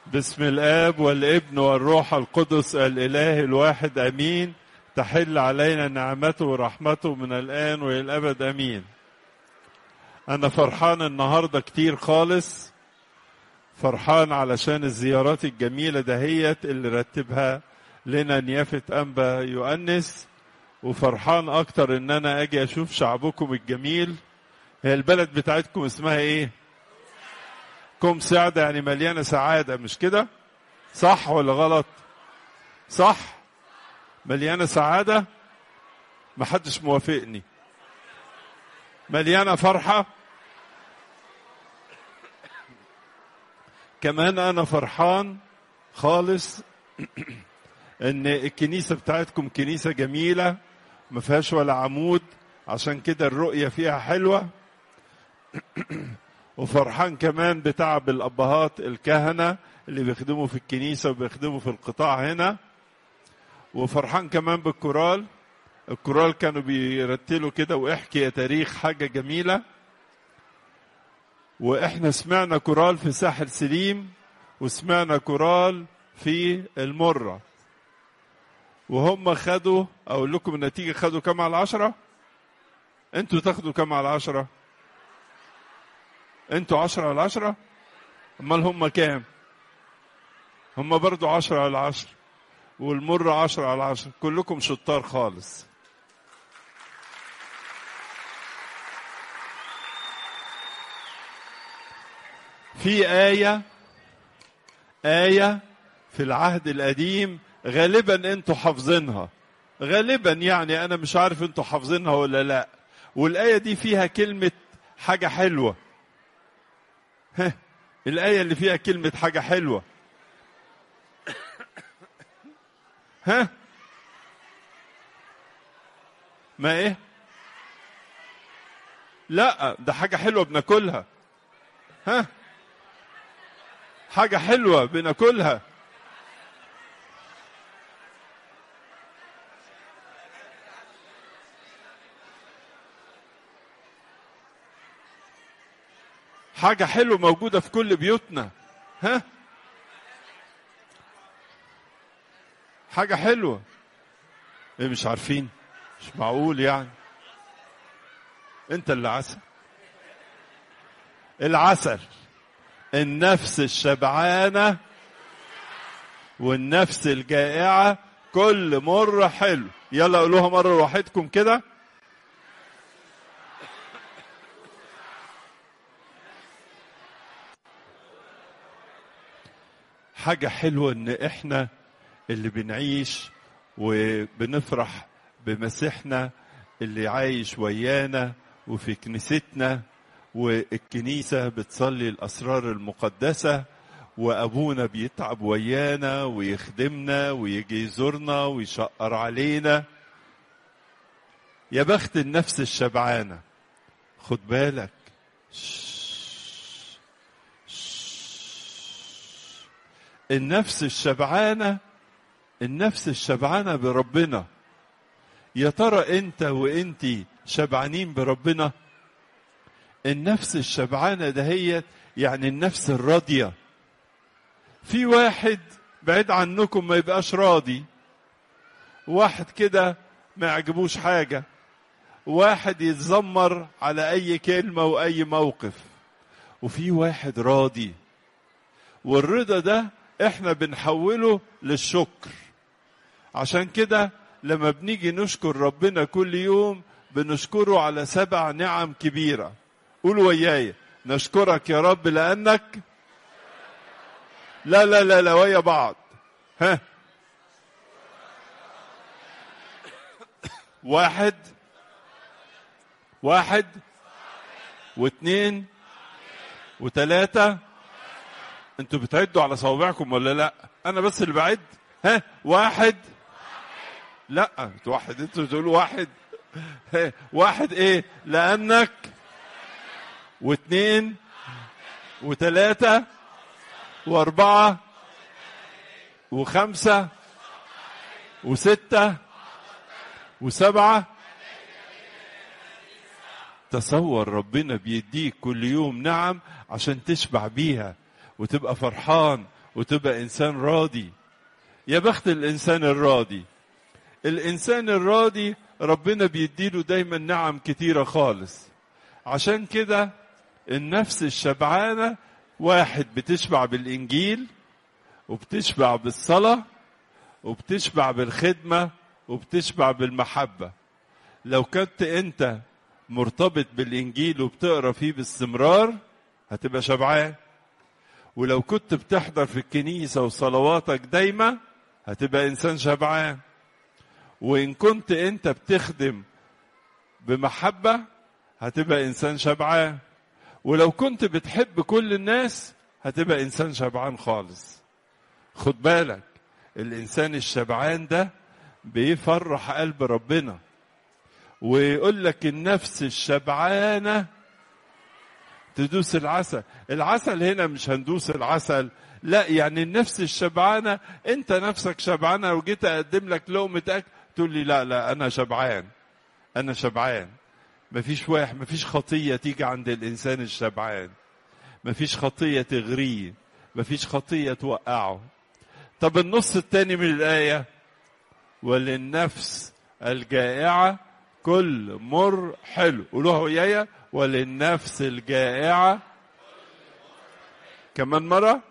بسم الآب والابن والروح القدس الإله الواحد أمين تحل علينا نعمته ورحمته من الآن وإلى الأبد أمين أنا فرحان النهاردة كتير خالص فرحان علشان الزيارات الجميلة دهيت اللي رتبها لنا نيافة أنبا يؤنس وفرحان أكتر إن أنا أجي أشوف شعبكم الجميل هي البلد بتاعتكم اسمها إيه؟ كم سعدة يعني مليانة سعادة مش كده؟ صح ولا غلط؟ صح؟ مليانة سعادة؟ محدش موافقني مليانة فرحة؟ كمان أنا فرحان خالص إن الكنيسة بتاعتكم كنيسة جميلة ما فيهاش ولا عمود عشان كده الرؤية فيها حلوة وفرحان كمان بتعب الأبهات الكهنة اللي بيخدموا في الكنيسة وبيخدموا في القطاع هنا وفرحان كمان بالكورال الكورال كانوا بيرتلوا كده واحكي يا تاريخ حاجة جميلة واحنا سمعنا كورال في ساحل سليم وسمعنا كورال في المرة وهم خدوا اقول لكم النتيجة خدوا كم على العشرة انتوا تاخدوا كم على العشرة انتوا عشرة على عشرة امال هم كام هم برضو عشرة على عشرة والمرة عشرة على عشرة كلكم شطار خالص في آية آية في العهد القديم غالبا انتوا حافظينها غالبا يعني انا مش عارف انتوا حافظينها ولا لا والآية دي فيها كلمة حاجة حلوة ها الآية اللي فيها كلمة حاجة حلوة ها ما ايه لا ده حاجة حلوة بناكلها ها حاجة حلوة بناكلها حاجة حلوة موجودة في كل بيوتنا ها حاجة حلوة ايه مش عارفين مش معقول يعني انت اللي عسل العسل النفس الشبعانة والنفس الجائعة كل مرة حلو يلا قولوها مرة لوحدكم كده حاجة حلوة ان احنا اللي بنعيش وبنفرح بمسيحنا اللي عايش ويانا وفي كنيستنا والكنيسة بتصلي الأسرار المقدسة وأبونا بيتعب ويانا ويخدمنا ويجي يزورنا ويشقر علينا يا بخت النفس الشبعانة خد بالك النفس الشبعانة النفس الشبعانة بربنا يا ترى انت وانت شبعانين بربنا النفس الشبعانة دهيت يعني النفس الراضية في واحد بعيد عنكم ما يبقاش راضي واحد كده ما يعجبوش حاجة واحد يتذمر على أي كلمة وأي موقف وفي واحد راضي والرضا ده احنا بنحوله للشكر عشان كده لما بنيجي نشكر ربنا كل يوم بنشكره على سبع نعم كبيره قولوا وياي نشكرك يا رب لانك لا لا لا لا ويا بعض ها واحد واحد واثنين وثلاثة انتوا بتعدوا على صوابعكم ولا لا انا بس اللي بعد ها واحد لا واحد انتوا بتقولوا واحد ها واحد ايه لانك واثنين وثلاثة وأربعة وخمسة وستة وسبعة تصور ربنا بيديك كل يوم نعم عشان تشبع بيها وتبقى فرحان وتبقى انسان راضي يا بخت الانسان الراضي الانسان الراضي ربنا بيديله دايما نعم كتيره خالص عشان كده النفس الشبعانه واحد بتشبع بالانجيل وبتشبع بالصلاه وبتشبع بالخدمه وبتشبع بالمحبه لو كنت انت مرتبط بالانجيل وبتقرا فيه باستمرار هتبقى شبعان ولو كنت بتحضر في الكنيسه وصلواتك دايما هتبقى انسان شبعان وان كنت انت بتخدم بمحبه هتبقى انسان شبعان ولو كنت بتحب كل الناس هتبقى انسان شبعان خالص خد بالك الانسان الشبعان ده بيفرح قلب ربنا ويقول لك النفس الشبعانه تدوس العسل العسل هنا مش هندوس العسل لا يعني النفس الشبعانه انت نفسك شبعانه لو جيت اقدم لك لقمه اكل تقول لي لا لا انا شبعان انا شبعان مفيش واحد مفيش خطيه تيجي عند الانسان الشبعان مفيش خطيه تغريه مفيش خطيه توقعه طب النص الثاني من الايه وللنفس الجائعه كل مر حلو قولوها ويايا وللنفس الجائعه كمان مره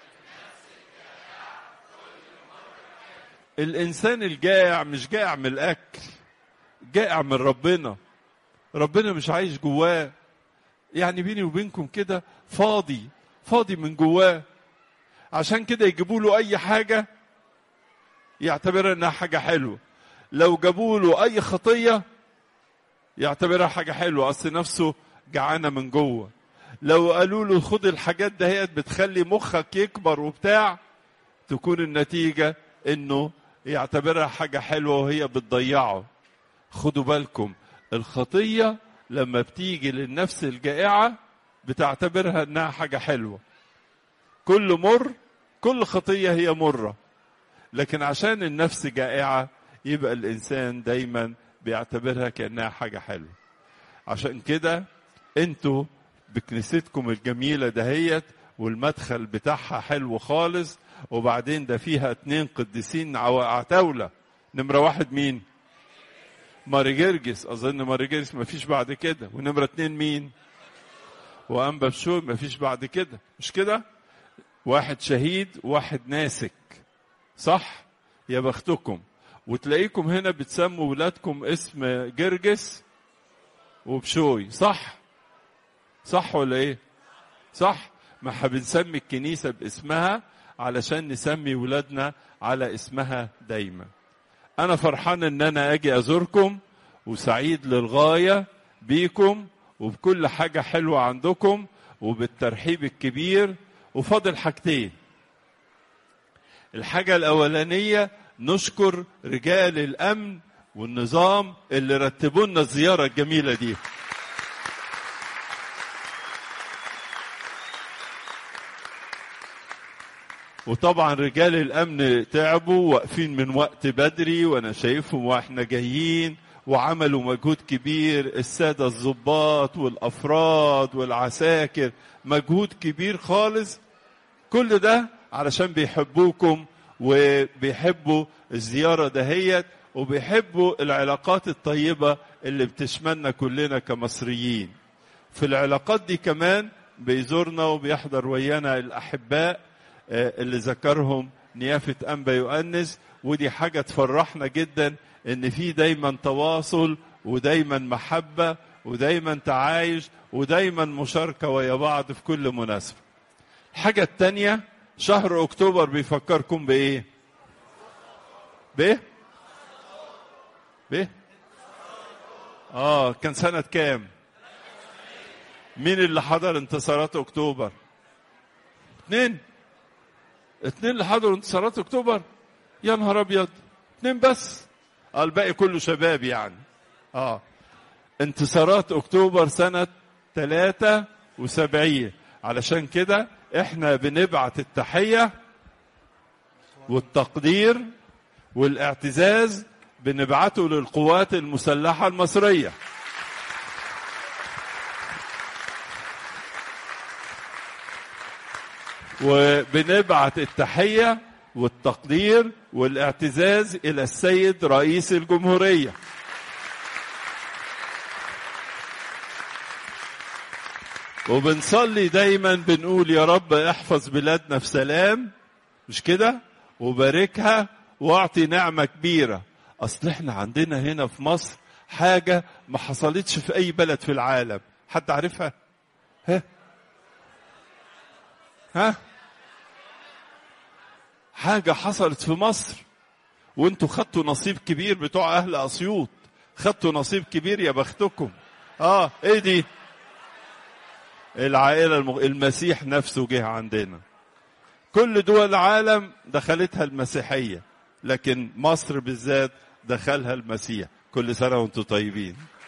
الانسان الجائع مش جائع من الاكل جائع من ربنا ربنا مش عايش جواه يعني بيني وبينكم كده فاضي فاضي من جواه عشان كده يجيبوا له اي حاجه يعتبرها انها حاجه حلوه لو جابوا له اي خطيه يعتبرها حاجه حلوه اصل نفسه جعانه من جوه لو قالوا له خد الحاجات دهيت بتخلي مخك يكبر وبتاع تكون النتيجه انه يعتبرها حاجه حلوه وهي بتضيعه خدوا بالكم الخطيه لما بتيجي للنفس الجائعه بتعتبرها انها حاجه حلوه كل مر كل خطيه هي مره لكن عشان النفس جائعه يبقى الانسان دايما بيعتبرها كانها حاجه حلوه عشان كده انتوا بكنيستكم الجميله دهيت والمدخل بتاعها حلو خالص وبعدين ده فيها اتنين قديسين عتاوله نمره واحد مين ماري جرجس اظن ماري جرجس ما فيش بعد كده ونمره اتنين مين وانبا بشوي ما فيش بعد كده مش كده واحد شهيد واحد ناسك صح يا بختكم وتلاقيكم هنا بتسموا ولادكم اسم جرجس وبشوي صح صح ولا ايه صح ما احنا بنسمي الكنيسة باسمها علشان نسمي ولادنا على اسمها دايما انا فرحان ان انا اجي ازوركم وسعيد للغاية بيكم وبكل حاجة حلوة عندكم وبالترحيب الكبير وفاضل حاجتين الحاجة الأولانية نشكر رجال الأمن والنظام اللي رتبوا لنا الزيارة الجميلة دي وطبعا رجال الامن تعبوا واقفين من وقت بدري وانا شايفهم واحنا جايين وعملوا مجهود كبير الساده الضباط والافراد والعساكر مجهود كبير خالص كل ده علشان بيحبوكم وبيحبوا الزياره دهيت وبيحبوا العلاقات الطيبه اللي بتشملنا كلنا كمصريين في العلاقات دي كمان بيزورنا وبيحضر ويانا الاحباء اللي ذكرهم نيافة أنبا يؤنس ودي حاجة تفرحنا جدا إن في دايما تواصل ودايما محبة ودايما تعايش ودايما مشاركة ويا بعض في كل مناسبة. الحاجة التانية شهر أكتوبر بيفكركم بإيه؟ بإيه؟ بإيه؟ آه كان سنة كام؟ مين اللي حضر انتصارات أكتوبر؟ اتنين اتنين اللي حضروا انتصارات اكتوبر يا نهار ابيض اتنين بس اه الباقي كله شباب يعني اه انتصارات اكتوبر سنة 73 علشان كده احنا بنبعت التحية والتقدير والاعتزاز بنبعته للقوات المسلحة المصرية وبنبعت التحية والتقدير والاعتزاز إلى السيد رئيس الجمهورية وبنصلي دايما بنقول يا رب احفظ بلادنا في سلام مش كده وباركها واعطي نعمة كبيرة اصل احنا عندنا هنا في مصر حاجة ما حصلتش في اي بلد في العالم حد عارفها ها ها حاجة حصلت في مصر وانتوا خدتوا نصيب كبير بتوع اهل اسيوط خدتوا نصيب كبير يا بختكم اه ايه دي العائلة المغ... المسيح نفسه جه عندنا كل دول العالم دخلتها المسيحية لكن مصر بالذات دخلها المسيح كل سنة وانتم طيبين